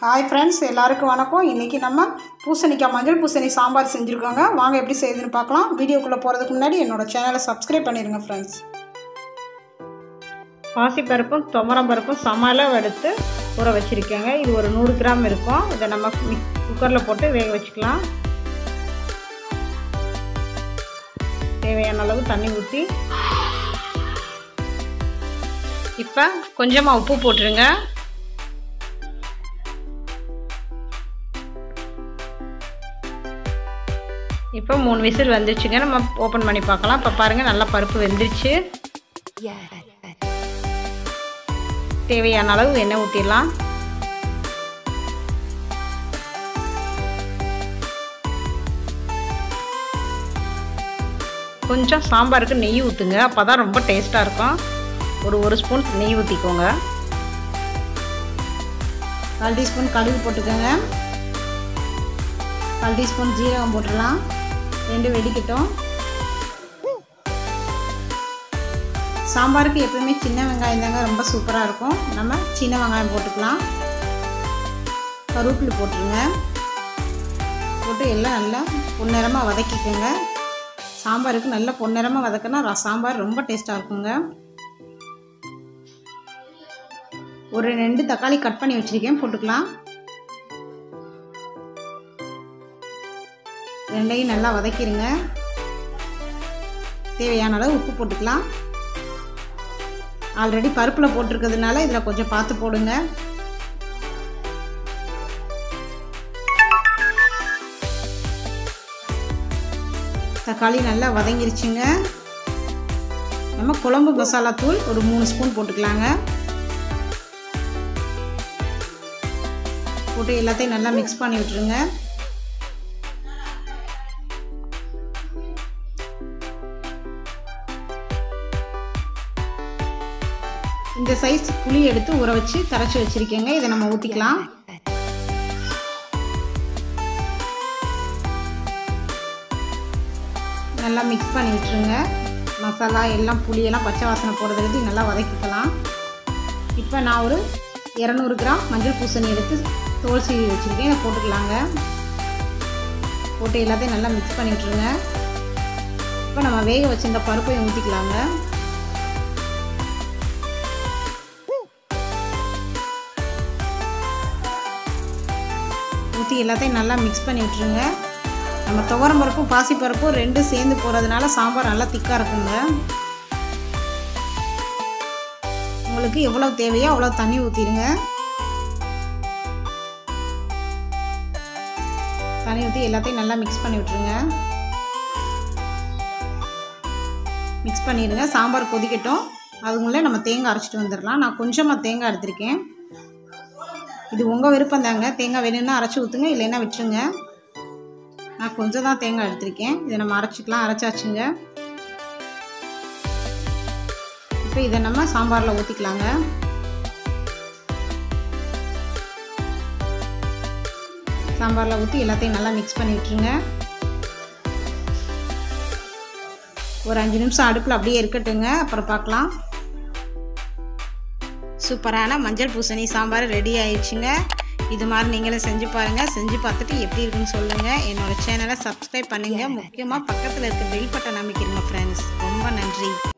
hi friends எல்லாருக்கும் வணக்கம் இன்றைக்கி நம்ம பூசணிக்காய் மஞ்சள் பூசணி சாம்பார் செஞ்சுருக்கோங்க வாங்க எப்படி செய்யுதுன்னு பார்க்கலாம் வீடியோக்குள்ளே போகிறதுக்கு முன்னாடி என்னோட சேனலை சப்ஸ்கிரைப் பண்ணிடுங்க ஃப்ரெண்ட்ஸ் பாசிப்பருப்பும் துவரம் பருப்பும் சமளவு எடுத்து ஊற வச்சுருக்கேங்க இது ஒரு நூறு கிராம் இருக்கும் இதை நம்ம மிக் குக்கரில் போட்டு வேக வச்சுக்கலாம் தேவையான அளவு தண்ணி ஊற்றி இப்போ கொஞ்சமாக உப்பு போட்டுருங்க இப்போ மூணு விசில் வந்துச்சுங்க நம்ம ஓப்பன் பண்ணி பார்க்கலாம் இப்போ பாருங்கள் நல்லா பருப்பு வெந்துருச்சு தேவையான அளவு எண்ணெய் ஊற்றிடலாம் கொஞ்சம் சாம்பாருக்கு நெய் ஊற்றுங்க அப்போ தான் ரொம்ப டேஸ்ட்டாக இருக்கும் ஒரு ஒரு ஸ்பூன் நெய் ஊற்றிக்கோங்க கால் டீஸ்பூன் கடுகு போட்டுக்கோங்க கால் டீஸ்பூன் ஜீரகம் போட்டுடலாம் ரெண்டு வெடிக்கட்டும் சாம்பாருக்கு எப்பவுமே சின்ன வெங்காயம் தாங்க ரொம்ப சூப்பராக இருக்கும் நம்ம சின்ன வெங்காயம் போட்டுக்கலாம் கருவேப்பிலை போட்டுருங்க போட்டு எல்லாம் நல்லா பொன்னிறமாக வதக்கிக்கோங்க சாம்பாருக்கு நல்லா பொன்னிறமாக வதக்கினா சாம்பார் ரொம்ப டேஸ்ட்டாக இருக்குங்க ஒரு ரெண்டு தக்காளி கட் பண்ணி வச்சுருக்கேன் போட்டுக்கலாம் ரெண்டையும் நல்லா வதக்கிடுங்க தேவையான அளவு உப்பு போட்டுக்கலாம் ஆல்ரெடி பருப்பில் போட்டிருக்கிறதுனால இதில் கொஞ்சம் பார்த்து போடுங்க தக்காளி நல்லா வதங்கிருச்சுங்க நம்ம குழம்பு மசாலா தூள் ஒரு மூணு ஸ்பூன் போட்டுக்கலாங்க போட்டு எல்லாத்தையும் நல்லா மிக்ஸ் பண்ணி விட்டுருங்க இந்த சைஸ் புளி எடுத்து ஊற வச்சு கரைச்சி வச்சுருக்கேங்க இதை நம்ம ஊற்றிக்கலாம் நல்லா மிக்ஸ் பண்ணி விட்டுருங்க மசாலா எல்லாம் புளியெல்லாம் பச்சை வாசனை போடுறதுக்கு நல்லா வதக்கிக்கலாம் இப்போ நான் ஒரு இரநூறு கிராம் மஞ்சள் பூசணி எடுத்து தோல் சீவி வச்சுருக்கேன் இதை போட்டுக்கலாங்க போட்டு எல்லாத்தையும் நல்லா மிக்ஸ் பண்ணி விட்டுருங்க இப்போ நம்ம வேக வச்சுருந்த பருப்பையும் ஊற்றிக்கலாங்க ஊற்றி எல்லாத்தையும் நல்லா மிக்ஸ் பண்ணி விட்டுருங்க நம்ம துவரம் பருப்பும் பாசிப்பருப்பும் ரெண்டும் சேர்ந்து போகிறதுனால சாம்பார் நல்லா திக்காக இருக்குங்க உங்களுக்கு எவ்வளோ தேவையோ அவ்வளோ தண்ணி ஊற்றிடுங்க தண்ணி ஊற்றி எல்லாத்தையும் நல்லா மிக்ஸ் பண்ணி விட்டுருங்க மிக்ஸ் பண்ணிடுங்க சாம்பார் கொதிக்கட்டும் அதுக்குள்ளே நம்ம தேங்காய் அரைச்சிட்டு வந்துடலாம் நான் கொஞ்சமாக தேங்காய் எடுத்திருக்கேன் இது உங்கள் விருப்பம் தாங்க தேங்காய் வேணும்னா அரைச்சி ஊற்றுங்க இல்லைன்னா விட்டுருங்க நான் கொஞ்சம் தான் தேங்காய் எடுத்திருக்கேன் இதை நம்ம அரைச்சிக்கலாம் அரைச்சாச்சுங்க இப்போ இதை நம்ம சாம்பாரில் ஊற்றிக்கலாங்க சாம்பாரில் ஊற்றி எல்லாத்தையும் நல்லா மிக்ஸ் பண்ணி விட்டுருங்க ஒரு அஞ்சு நிமிஷம் அடுப்பில் அப்படியே இருக்கட்டுங்க அப்புறம் பார்க்கலாம் சூப்பரான மஞ்சள் பூசணி சாம்பார் ரெடி ஆயிடுச்சுங்க இது மாதிரி நீங்களும் செஞ்சு பாருங்கள் செஞ்சு பார்த்துட்டு எப்படி இருக்குன்னு சொல்லுங்கள் என்னோடய சேனலை சப்ஸ்கிரைப் பண்ணுங்கள் முக்கியமாக பக்கத்தில் இருக்க பெல் பட்டன் அமைக்கிறீங்க ஃப்ரெண்ட்ஸ் ரொம்ப நன்றி